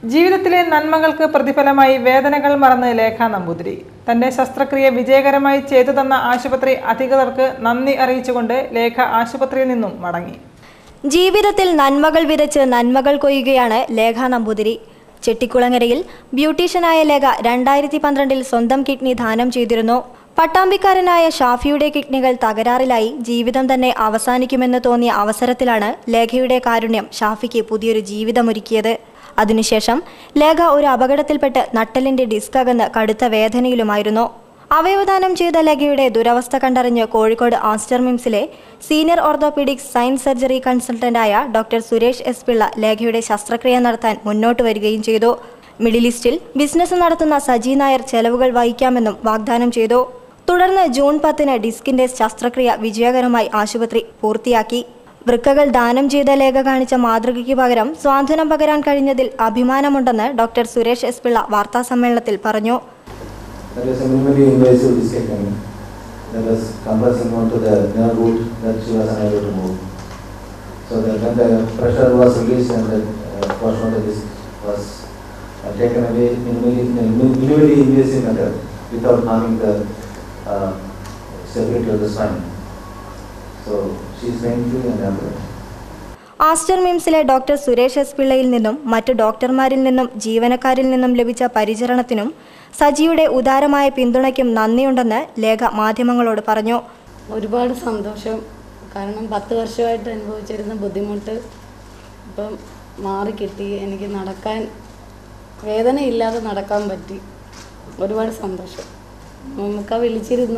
ജീവിതത്തിലെ നന്മകൾക്ക് പ്രതിഫലമായി വേദനകൾ മറന്ന് ലേഖ നമ്പൂതിരി തന്റെ ശസ്ത്രക്രിയ വിജയകരമായി ചെയ്തു തന്ന ആശുപത്രി അധികൃതർക്ക് നന്ദി അറിയിച്ചുകൊണ്ട് ലേഖ ആശുപത്രിയിൽ നിന്നും മടങ്ങി ജീവിതത്തിൽ നന്മകൾ വിതച്ച് നന്മകൾ കൊയ്യുകയാണ് ലേഖ നമ്പൂതിരി ചെട്ടിക്കുളങ്ങരയിൽ ബ്യൂട്ടീഷ്യനായ ലേഖ രണ്ടായിരത്തി പന്ത്രണ്ടിൽ സ്വന്തം കിഡ്നി ദാനം ചെയ്തിരുന്നു പട്ടാമ്പിക്കാരനായ ഷാഫിയുടെ കിഡ്നികൾ തകരാറിലായി ജീവിതം തന്നെ അവസാനിക്കുമെന്ന് തോന്നിയ അവസരത്തിലാണ് ലേഖയുടെ കാരുണ്യം ഷാഫിക്ക് പുതിയൊരു ജീവിതമൊരുക്കിയത് അതിനുശേഷം ലേഖ ഒരു അപകടത്തിൽപ്പെട്ട് നട്ടലിന്റെ ഡിസ്ക് അകന്ന് കടുത്ത വേദനയിലുമായിരുന്നു അവയവദാനം ചെയ്ത ലേഖയുടെ ദുരവസ്ഥ കണ്ടറിഞ്ഞ് കോഴിക്കോട് ആസ്റ്റർ മിംസിലെ സീനിയർ ഓർത്തോപീഡിക്സ് സയൻസ് സർജറി കൺസൾട്ടന്റായ ഡോക്ടർ സുരേഷ് എസ് പിള്ള ലേഖയുടെ ശസ്ത്രക്രിയ നടത്താൻ മുന്നോട്ട് വരികയും ചെയ്തു മിഡിൽ ഈസ്റ്റിൽ ബിസിനസ് നടത്തുന്ന സജി നായർ ചെലവുകൾ വഹിക്കാമെന്നും വാഗ്ദാനം ചെയ്തു തുടർന്ന് ജൂൺ പത്തിന് ഡിസ്കിന്റെ ശസ്ത്രക്രിയ വിജയകരമായി ആശുപത്രി പൂർത്തിയാക്കി വൃക്കകൾ ദാനം ചെയ്ത ലേഖ കാണിച്ച മാതൃകയ്ക്ക് പകരം സ്വാതന്ത്ര്യം പകരാൻ കഴിഞ്ഞതിൽ അഭിമാനമുണ്ടെന്ന് ഡോക്ടർ സുരേഷ് എസ് പിള്ള വാർത്താസമ്മേളനത്തിൽ പറഞ്ഞു That was a minimally invasive discectomy. That was compressing onto the nerve root that she was unable to move. So that when the pressure was released and the uh, portion of the disc was uh, taken away minimally, in a min- minimally invasive method without harming the uh, stability of the spine. So she is pain free and ambulant. Aster മിംസിലെ doctor Suresh S പിള്ളയിൽ നിന്നും മറ്റു ഡോക്ടർമാരിൽ നിന്നും ജീവനക്കാരിൽ നിന്നും ലഭിച്ച പരിചരണത്തിനും സജിയുടെ ഉദാരമായ പിന്തുണയ്ക്കും നന്ദിയുണ്ടെന്ന് ലേഖ മാധ്യമങ്ങളോട് പറഞ്ഞു ഒരുപാട് സന്തോഷം കാരണം പത്ത് വർഷമായിട്ട് അനുഭവിച്ചിരുന്ന ബുദ്ധിമുട്ട് ഇപ്പം മാറിക്കിട്ടി എനിക്ക് നടക്കാൻ വേദനയില്ലാതെ നടക്കാൻ പറ്റി ഒരുപാട് സന്തോഷം നമുക്ക് വിളിച്ചിരുന്നു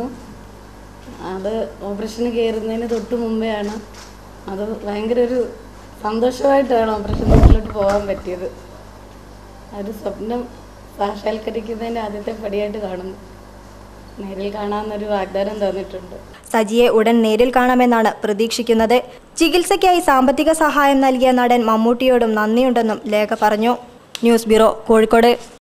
അത് ഓപ്പറേഷന് കയറുന്നതിന് തൊട്ട് മുമ്പെയാണ് അത് ഭയങ്കര ഒരു സന്തോഷമായിട്ടാണ് ഓപ്പറേഷൻ വീട്ടിലോട്ട് പോകാൻ പറ്റിയത് ആ ഒരു സ്വപ്നം സാക്ഷാത്കരിക്കുന്നതിൻ്റെ ആദ്യത്തെ പടിയായിട്ട് കാണുന്നു നേരിൽ കാണാമെന്നൊരു വാഗ്ദാനം തന്നിട്ടുണ്ട് സജിയെ ഉടൻ നേരിൽ കാണാമെന്നാണ് പ്രതീക്ഷിക്കുന്നത് ചികിത്സയ്ക്കായി സാമ്പത്തിക സഹായം നൽകിയ നടൻ മമ്മൂട്ടിയോടും നന്ദിയുണ്ടെന്നും ലേഖ പറഞ്ഞു ന്യൂസ് ബ്യൂറോ കോഴിക്കോട്